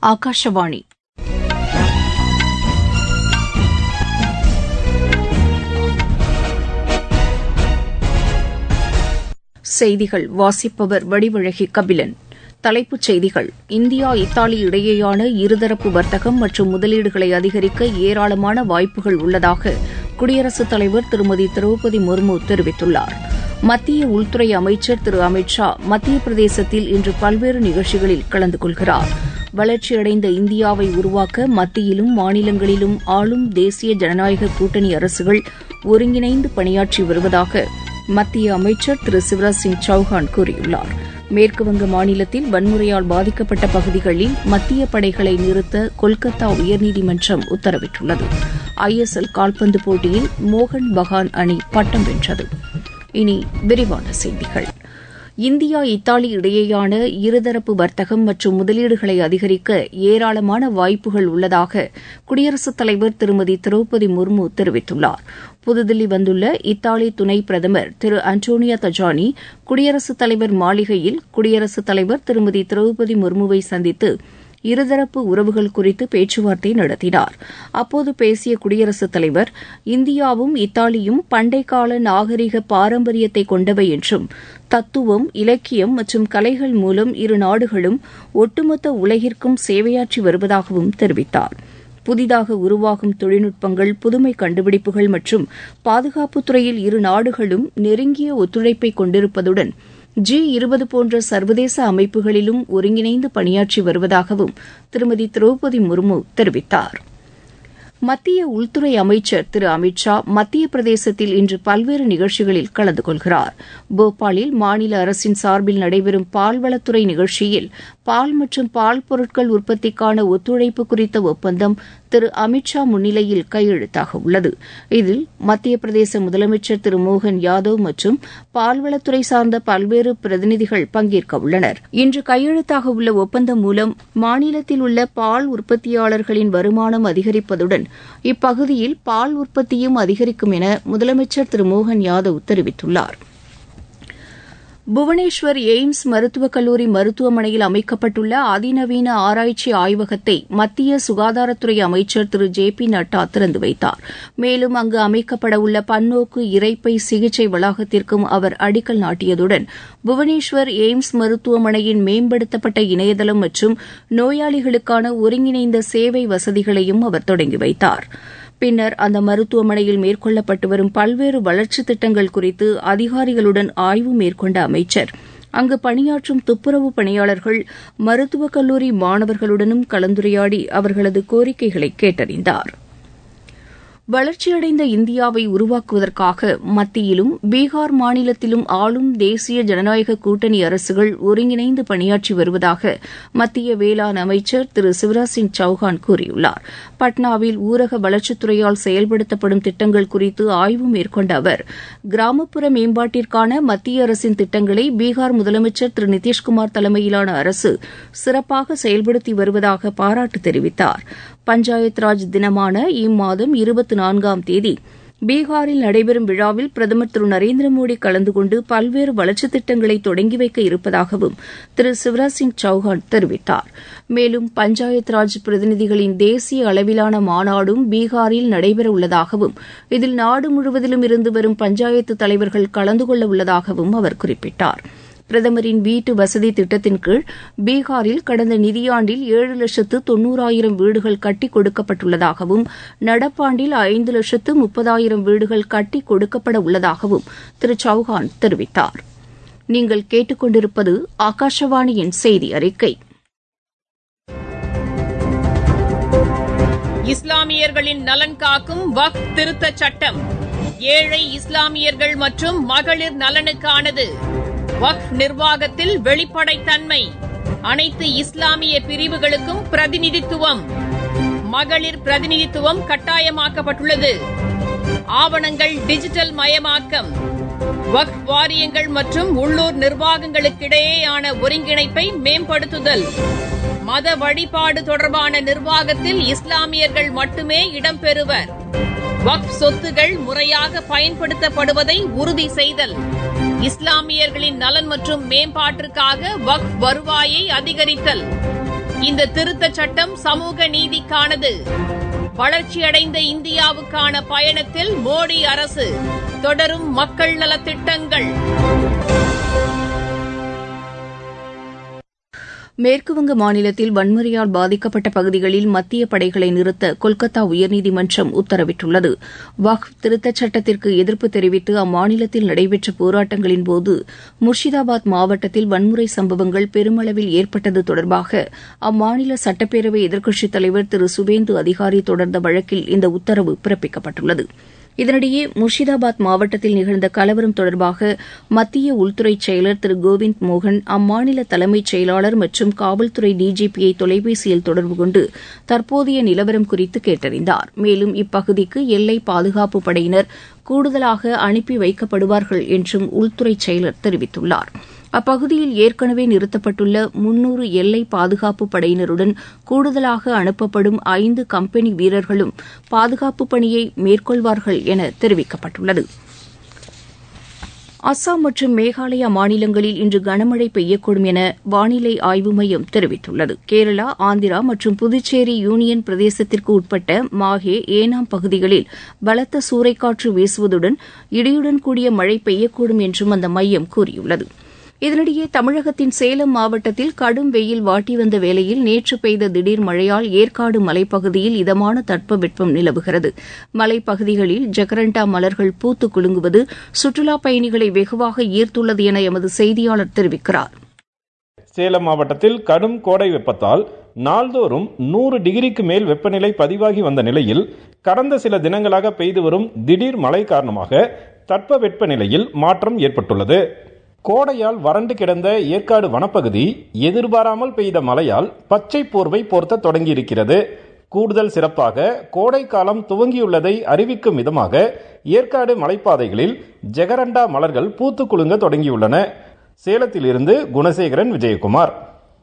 ஆகாஷவாணி செய்திகள் வாசிப்பவர் வடிவழகி கபிலன் தலைப்புச் செய்திகள் இந்தியா இத்தாலி இடையேயான இருதரப்பு வர்த்தகம் மற்றும் முதலீடுகளை அதிகரிக்க ஏராளமான வாய்ப்புகள் உள்ளதாக குடியரசுத் தலைவர் திருமதி திரௌபதி முர்மு தெரிவித்துள்ளார் மத்திய உள்துறை அமைச்சர் திரு அமித் ஷா மத்திய பிரதேசத்தில் இன்று பல்வேறு நிகழ்ச்சிகளில் கலந்து கொள்கிறார் வளர்ச்சியடைந்த இந்தியாவை உருவாக்க மத்தியிலும் மாநிலங்களிலும் ஆளும் தேசிய ஜனநாயக கூட்டணி அரசுகள் ஒருங்கிணைந்து பணியாற்றி வருவதாக மத்திய அமைச்சர் திரு சிவராஜ் சிங் சௌஹான் கூறியுள்ளார் மேற்குவங்க மாநிலத்தில் வன்முறையால் பாதிக்கப்பட்ட பகுதிகளில் மத்திய படைகளை நிறுத்த கொல்கத்தா உயர்நீதிமன்றம் உத்தரவிட்டுள்ளது ஐஎஸ்எல் கால்பந்து போட்டியில் மோகன் பகான் அணி பட்டம் வென்றது இனி விரிவான செய்திகள் இந்தியா இத்தாலி இடையேயான இருதரப்பு வர்த்தகம் மற்றும் முதலீடுகளை அதிகரிக்க ஏராளமான வாய்ப்புகள் உள்ளதாக குடியரசுத் தலைவர் திருமதி திரௌபதி முர்மு தெரிவித்துள்ளார் புதுதில்லி வந்துள்ள இத்தாலி துணை பிரதமர் திரு அன்டோனியா தஜானி குடியரசுத் தலைவர் மாளிகையில் குடியரசுத் தலைவர் திருமதி திரௌபதி முர்முவை சந்தித்து இருதரப்பு உறவுகள் குறித்து பேச்சுவார்த்தை நடத்தினார் அப்போது பேசிய குடியரசுத் தலைவர் இந்தியாவும் இத்தாலியும் பண்டைக்கால நாகரிக பாரம்பரியத்தை கொண்டவை என்றும் தத்துவம் இலக்கியம் மற்றும் கலைகள் மூலம் இரு நாடுகளும் ஒட்டுமொத்த உலகிற்கும் சேவையாற்றி வருவதாகவும் தெரிவித்தார் புதிதாக உருவாகும் தொழில்நுட்பங்கள் புதுமை கண்டுபிடிப்புகள் மற்றும் பாதுகாப்புத் துறையில் இரு நாடுகளும் நெருங்கிய ஒத்துழைப்பை கொண்டிருப்பதுடன் ஜி இருபது போன்ற சர்வதேச அமைப்புகளிலும் ஒருங்கிணைந்து பணியாற்றி வருவதாகவும் திருமதி திரௌபதி முர்மு தெரிவித்தார் மத்திய உள்துறை அமைச்சர் திரு அமித் ஷா மத்திய பிரதேசத்தில் இன்று பல்வேறு நிகழ்ச்சிகளில் கலந்து கொள்கிறார் போபாலில் மாநில அரசின் சார்பில் நடைபெறும் பால்வளத்துறை நிகழ்ச்சியில் பால் மற்றும் பால் பொருட்கள் உற்பத்திக்கான ஒத்துழைப்பு குறித்த ஒப்பந்தம் திரு அமித் ஷா முன்னிலையில் கையெழுத்தாக உள்ளது இதில் மத்திய பிரதேச முதலமைச்சர் திரு மோகன் யாதவ் மற்றும் பால்வளத்துறை சார்ந்த பல்வேறு பிரதிநிதிகள் பங்கேற்க உள்ளனர் இன்று கையெழுத்தாக உள்ள ஒப்பந்தம் மூலம் மாநிலத்தில் உள்ள பால் உற்பத்தியாளர்களின் வருமானம் அதிகரிப்பதுடன் இப்பகுதியில் பால் உற்பத்தியும் அதிகரிக்கும் என முதலமைச்சர் திரு மோகன் யாதவ் தெரிவித்துள்ளார் புவனேஸ்வர் எய்ம்ஸ் மருத்துவக் கல்லூரி மருத்துவமனையில் அமைக்கப்பட்டுள்ள அதிநவீன ஆராய்ச்சி ஆய்வகத்தை மத்திய சுகாதாரத்துறை அமைச்சர் திரு ஜே பி நட்டா திறந்து வைத்தார் மேலும் அங்கு அமைக்கப்படவுள்ள பன்னோக்கு இரைப்பை சிகிச்சை வளாகத்திற்கும் அவர் அடிக்கல் நாட்டியதுடன் புவனேஸ்வர் எய்ம்ஸ் மருத்துவமனையின் மேம்படுத்தப்பட்ட இணையதளம் மற்றும் நோயாளிகளுக்கான ஒருங்கிணைந்த சேவை வசதிகளையும் அவர் தொடங்கி வைத்தார் பின்னர் அந்த மருத்துவமனையில் மேற்கொள்ளப்பட்டு வரும் பல்வேறு வளர்ச்சித் திட்டங்கள் குறித்து அதிகாரிகளுடன் ஆய்வு மேற்கொண்ட அமைச்சர் அங்கு பணியாற்றும் துப்புரவு பணியாளர்கள் மருத்துவக் கல்லூரி மாணவர்களுடனும் கலந்துரையாடி அவர்களது கோரிக்கைகளை கேட்டறிந்தார் வளர்ச்சியடைந்த இந்தியாவை உருவாக்குவதற்காக மத்தியிலும் பீகார் மாநிலத்திலும் ஆளும் தேசிய ஜனநாயக கூட்டணி அரசுகள் ஒருங்கிணைந்து பணியாற்றி வருவதாக மத்திய வேளாண் அமைச்சர் திரு சிவராஜ் சிங் சௌஹான் கூறியுள்ளார் பட்னாவில் ஊரக வளர்ச்சித்துறையால் செயல்படுத்தப்படும் திட்டங்கள் குறித்து ஆய்வு மேற்கொண்ட அவர் கிராமப்புற மேம்பாட்டிற்கான மத்திய அரசின் திட்டங்களை பீகார் முதலமைச்சர் திரு நிதிஷ்குமார் தலைமையிலான அரசு சிறப்பாக செயல்படுத்தி வருவதாக பாராட்டு தெரிவித்தார் பஞ்சாயத் ராஜ் தினமான இம்மாதம் இருபத்தி நான்காம் தேதி பீகாரில் நடைபெறும் விழாவில் பிரதமர் திரு நரேந்திர மோடி கலந்து கொண்டு பல்வேறு வளர்ச்சித் திட்டங்களை தொடங்கி வைக்க இருப்பதாகவும் திரு சிவராஜ் சிங் சௌஹான் தெரிவித்தார் மேலும் பஞ்சாயத் ராஜ் பிரதிநிதிகளின் தேசிய அளவிலான மாநாடும் பீகாரில் நடைபெற உள்ளதாகவும் இதில் நாடு முழுவதிலும் இருந்து வரும் பஞ்சாயத்து தலைவர்கள் கலந்து கொள்ள உள்ளதாகவும் அவர் குறிப்பிட்டார் பிரதமரின் வீட்டு வசதி திட்டத்தின் கீழ் பீகாரில் கடந்த நிதியாண்டில் ஏழு லட்சத்து தொன்னூறாயிரம் வீடுகள் கட்டிக் கொடுக்கப்பட்டுள்ளதாகவும் நடப்பாண்டில் ஐந்து லட்சத்து முப்பதாயிரம் வீடுகள் கட்டிக் கொடுக்கப்பட உள்ளதாகவும் திரு சௌஹான் தெரிவித்தார் நீங்கள் கேட்டுக்கொண்டிருப்பது ஆகாஷவாணியின் செய்தி அறிக்கை இஸ்லாமியர்களின் நலன் காக்கும் வக் திருத்தச் சட்டம் ஏழை இஸ்லாமியர்கள் மற்றும் மகளிர் நலனுக்கானது வக்ஃப் நிர்வாகத்தில் வெளிப்படைத்தன்மை அனைத்து இஸ்லாமிய பிரிவுகளுக்கும் பிரதிநிதித்துவம் மகளிர் பிரதிநிதித்துவம் கட்டாயமாக்கப்பட்டுள்ளது ஆவணங்கள் டிஜிட்டல் மயமாக்கம் வக்ஃப் வாரியங்கள் மற்றும் உள்ளூர் நிர்வாகங்களுக்கிடையேயான ஒருங்கிணைப்பை மேம்படுத்துதல் மத வழிபாடு தொடர்பான நிர்வாகத்தில் இஸ்லாமியர்கள் மட்டுமே இடம்பெறுவர் வக்ஃப் சொத்துகள் முறையாக பயன்படுத்தப்படுவதை உறுதி செய்தல் இஸ்லாமியர்களின் நலன் மற்றும் மேம்பாட்டிற்காக வக்ஃப் வருவாயை அதிகரித்தல் இந்த திருத்தச் சட்டம் சமூக நீதிக்கானது வளர்ச்சியடைந்த இந்தியாவுக்கான பயணத்தில் மோடி அரசு தொடரும் மக்கள் நலத்திட்டங்கள் மேற்குவங்க மாநிலத்தில் வன்முறையால் பாதிக்கப்பட்ட பகுதிகளில் மத்திய படைகளை நிறுத்த கொல்கத்தா உயர்நீதிமன்றம் உத்தரவிட்டுள்ளது வக்ஃப் திருத்தச் சட்டத்திற்கு எதிர்ப்பு தெரிவித்து அம்மாநிலத்தில் நடைபெற்ற போராட்டங்களின்போது முர்ஷிதாபாத் மாவட்டத்தில் வன்முறை சம்பவங்கள் பெருமளவில் ஏற்பட்டது தொடர்பாக அம்மாநில சட்டப்பேரவை எதிர்க்கட்சித் தலைவர் திரு சுவேந்து அதிகாரி தொடர்ந்த வழக்கில் இந்த உத்தரவு பிறப்பிக்கப்பட்டுள்ளது இதனிடையே முர்ஷிதாபாத் மாவட்டத்தில் நிகழ்ந்த கலவரம் தொடர்பாக மத்திய உள்துறை செயலர் திரு கோவிந்த் மோகன் அம்மாநில தலைமைச் செயலாளர் மற்றும் காவல்துறை டிஜிபியை தொலைபேசியில் தொடர்பு கொண்டு தற்போதைய நிலவரம் குறித்து கேட்டறிந்தார் மேலும் இப்பகுதிக்கு எல்லை பாதுகாப்பு படையினர் கூடுதலாக அனுப்பி வைக்கப்படுவார்கள் என்றும் உள்துறை செயலர் தெரிவித்துள்ளார் அப்பகுதியில் ஏற்கனவே நிறுத்தப்பட்டுள்ள முன்னூறு எல்லை பாதுகாப்பு படையினருடன் கூடுதலாக அனுப்பப்படும் ஐந்து கம்பெனி வீரர்களும் பாதுகாப்பு பணியை மேற்கொள்வார்கள் என தெரிவிக்கப்பட்டுள்ளது அஸ்ஸாம் மற்றும் மேகாலயா மாநிலங்களில் இன்று கனமழை பெய்யக்கூடும் என வானிலை ஆய்வு மையம் தெரிவித்துள்ளது கேரளா ஆந்திரா மற்றும் புதுச்சேரி யூனியன் பிரதேசத்திற்கு உட்பட்ட மாஹே ஏனாம் பகுதிகளில் பலத்த சூறைக்காற்று வீசுவதுடன் இடியுடன் கூடிய மழை பெய்யக்கூடும் என்றும் அந்த மையம் கூறியுள்ளது இதனிடையே தமிழகத்தின் சேலம் மாவட்டத்தில் கடும் வெயில் வாட்டி வந்த வேளையில் நேற்று பெய்த திடீர் மழையால் ஏற்காடு மலைப்பகுதியில் இதமான தட்பவெப்பம் நிலவுகிறது மலைப்பகுதிகளில் ஜெகரண்டா மலர்கள் பூத்து குலுங்குவது சுற்றுலாப் பயணிகளை வெகுவாக ஈர்த்துள்ளது என எமது செய்தியாளர் தெரிவிக்கிறார் சேலம் மாவட்டத்தில் கடும் கோடை வெப்பத்தால் நாள்தோறும் நூறு டிகிரிக்கு மேல் வெப்பநிலை பதிவாகி வந்த நிலையில் கடந்த சில தினங்களாக பெய்து வரும் திடீர் மழை காரணமாக தட்ப நிலையில் மாற்றம் ஏற்பட்டுள்ளது கோடையால் வறண்டு கிடந்த ஏற்காடு வனப்பகுதி எதிர்பாராமல் பெய்த மழையால் பச்சை போர்வை போர்த்த தொடங்கியிருக்கிறது கூடுதல் சிறப்பாக கோடை காலம் துவங்கியுள்ளதை அறிவிக்கும் விதமாக ஏற்காடு மலைப்பாதைகளில் ஜெகரண்டா மலர்கள் பூத்து குலுங்க தொடங்கியுள்ளன சேலத்திலிருந்து குணசேகரன் விஜயகுமார்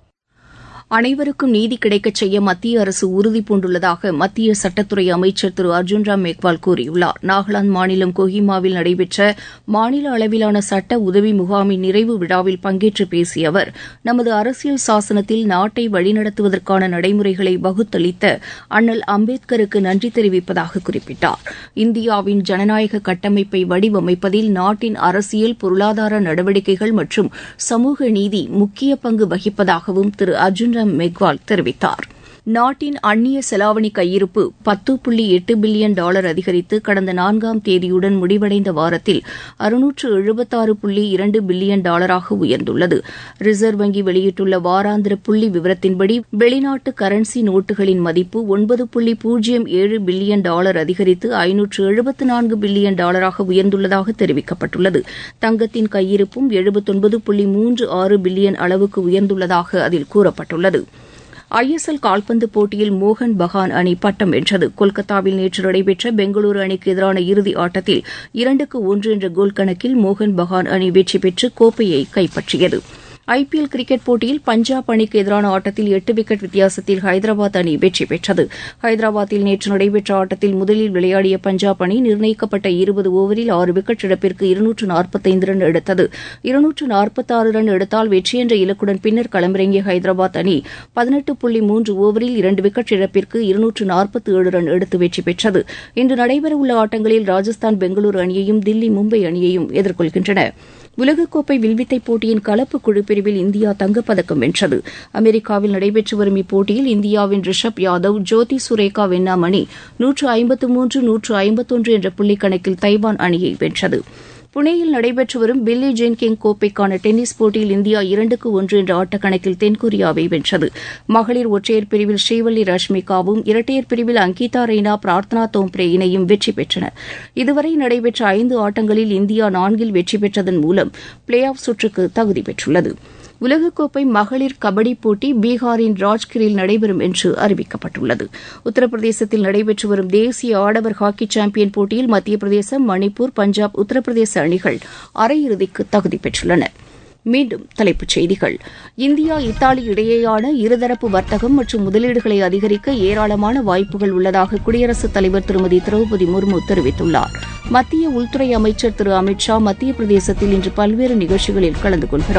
அனைவருக்கும் நீதி கிடைக்கச் செய்ய மத்திய அரசு உறுதி பூண்டுள்ளதாக மத்திய சட்டத்துறை அமைச்சர் திரு அர்ஜுன் ராம் மேக்வால் கூறியுள்ளார் நாகாலாந்து மாநிலம் கொஹிமாவில் நடைபெற்ற மாநில அளவிலான சட்ட உதவி முகாமின் நிறைவு விழாவில் பங்கேற்று பேசிய அவர் நமது அரசியல் சாசனத்தில் நாட்டை வழிநடத்துவதற்கான நடைமுறைகளை வகுத்தளித்த அண்ணல் அம்பேத்கருக்கு நன்றி தெரிவிப்பதாக குறிப்பிட்டார் இந்தியாவின் ஜனநாயக கட்டமைப்பை வடிவமைப்பதில் நாட்டின் அரசியல் பொருளாதார நடவடிக்கைகள் மற்றும் சமூக நீதி முக்கிய பங்கு வகிப்பதாகவும் திரு அர்ஜுன் ராம் மெக்வால் தெரிவித்தார் நாட்டின் அந்நிய செலாவணி கையிருப்பு பத்து புள்ளி எட்டு பில்லியன் டாலர் அதிகரித்து கடந்த நான்காம் தேதியுடன் முடிவடைந்த வாரத்தில் அறுநூற்று எழுபத்தாறு புள்ளி இரண்டு பில்லியன் டாலராக உயர்ந்துள்ளது ரிசர்வ் வங்கி வெளியிட்டுள்ள வாராந்திர புள்ளி விவரத்தின்படி வெளிநாட்டு கரன்சி நோட்டுகளின் மதிப்பு ஒன்பது புள்ளி பூஜ்ஜியம் ஏழு பில்லியன் டாலர் அதிகரித்து ஐநூற்று எழுபத்து நான்கு பில்லியன் டாலராக உயர்ந்துள்ளதாக தெரிவிக்கப்பட்டுள்ளது தங்கத்தின் கையிருப்பும் எழுபத்தொன்பது புள்ளி மூன்று ஆறு பில்லியன் அளவுக்கு உயர்ந்துள்ளதாக அதில் கூறப்பட்டுள்ளது ஐஎஸ்எல் கால்பந்து போட்டியில் மோகன் பகான் அணி பட்டம் வென்றது கொல்கத்தாவில் நேற்று நடைபெற்ற பெங்களூரு அணிக்கு எதிரான இறுதி ஆட்டத்தில் இரண்டுக்கு ஒன்று என்ற கோல் கணக்கில் மோகன் பகான் அணி வெற்றி பெற்று கோப்பையை கைப்பற்றியது ஐபிஎல் கிரிக்கெட் போட்டியில் பஞ்சாப் அணிக்கு எதிரான ஆட்டத்தில் எட்டு விக்கெட் வித்தியாசத்தில் ஹைதராபாத் அணி வெற்றி பெற்றது ஹைதராபாத்தில் நேற்று நடைபெற்ற ஆட்டத்தில் முதலில் விளையாடிய பஞ்சாப் அணி நிர்ணயிக்கப்பட்ட இருபது ஓவரில் ஆறு விக்கெட் இழப்பிற்கு இருநூற்று நாற்பத்தைந்து ரன் எடுத்தது இருநூற்று நாற்பத்தாறு ரன் எடுத்தால் வெற்றி என்ற இலக்குடன் பின்னர் களமிறங்கிய ஹைதராபாத் அணி பதினெட்டு புள்ளி மூன்று ஓவரில் இரண்டு விக்கெட் இழப்பிற்கு இருநூற்று நாற்பத்தி ஏழு ரன் எடுத்து வெற்றி பெற்றது இன்று நடைபெறவுள்ள ஆட்டங்களில் ராஜஸ்தான் பெங்களூரு அணியையும் தில்லி மும்பை அணியையும் எதிர்கொள்கின்றன உலகக்கோப்பை வில்வித்தை போட்டியின் கலப்பு குழு பிரிவில் இந்தியா தங்கப்பதக்கம் வென்றது அமெரிக்காவில் நடைபெற்று வரும் இப்போட்டியில் இந்தியாவின் ரிஷப் யாதவ் ஜோதி சுரேகா வென்னாமணி நூற்று ஐம்பத்து மூன்று நூற்று ஐம்பத்தொன்று என்ற புள்ளிக்கணக்கில் தைவான் அணியை வென்றது புனேயில் நடைபெற்று வரும் பில்லி ஜெயின் கிங் கோப்பைக்கான டென்னிஸ் போட்டியில் இந்தியா இரண்டுக்கு ஒன்று என்ற ஆட்டக்கணக்கில் தென்கொரியாவை வென்றது மகளிர் ஒற்றையர் பிரிவில் ஸ்ரீவல்லி ரஷ்மிகாவும் இரட்டையர் பிரிவில் அங்கிதா ரெய்னா பிரார்த்தனா தோம்ப்ரே இணையும் வெற்றி பெற்றனர் இதுவரை நடைபெற்ற ஐந்து ஆட்டங்களில் இந்தியா நான்கில் வெற்றி பெற்றதன் மூலம் பிளே ஆஃப் சுற்றுக்கு தகுதி பெற்றுள்ளது உலகக்கோப்பை மகளிர் கபடி போட்டி பீகாரின் ராஜ்கிரில் நடைபெறும் என்று அறிவிக்கப்பட்டுள்ளது உத்தரப்பிரதேசத்தில் நடைபெற்று வரும் தேசிய ஆடவர் ஹாக்கி சாம்பியன் போட்டியில் மத்திய பிரதேசம் மணிப்பூர் பஞ்சாப் உத்தரப்பிரதேச அணிகள் அரையிறுதிக்கு தகுதி பெற்றுள்ளன மீண்டும் தலைப்புச் செய்திகள் இந்தியா இத்தாலி இடையேயான இருதரப்பு வர்த்தகம் மற்றும் முதலீடுகளை அதிகரிக்க ஏராளமான வாய்ப்புகள் உள்ளதாக குடியரசுத் தலைவர் திருமதி திரௌபதி முர்மு தெரிவித்துள்ளார் மத்திய உள்துறை அமைச்சர் திரு அமித் ஷா மத்திய பிரதேசத்தில் இன்று பல்வேறு நிகழ்ச்சிகளில் கலந்து கொள்கிறார்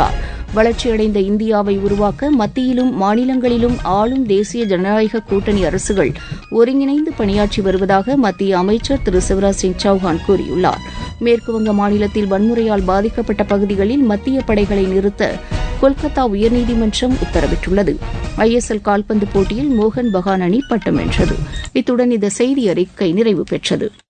வளர்ச்சியடைந்த இந்தியாவை உருவாக்க மத்தியிலும் மாநிலங்களிலும் ஆளும் தேசிய ஜனநாயக கூட்டணி அரசுகள் ஒருங்கிணைந்து பணியாற்றி வருவதாக மத்திய அமைச்சர் திரு சிவராஜ் சிங் சௌஹான் கூறியுள்ளார் மேற்குவங்க மாநிலத்தில் வன்முறையால் பாதிக்கப்பட்ட பகுதிகளில் மத்திய படைகளை நிறுத்த கொல்கத்தா உயர்நீதிமன்றம் உத்தரவிட்டுள்ளது ஐஎஸ்எல் கால்பந்து போட்டியில் மோகன் பகான் அணி பட்டம் வென்றது இத்துடன் இந்த செய்தி அறிக்கை நிறைவு பெற்றது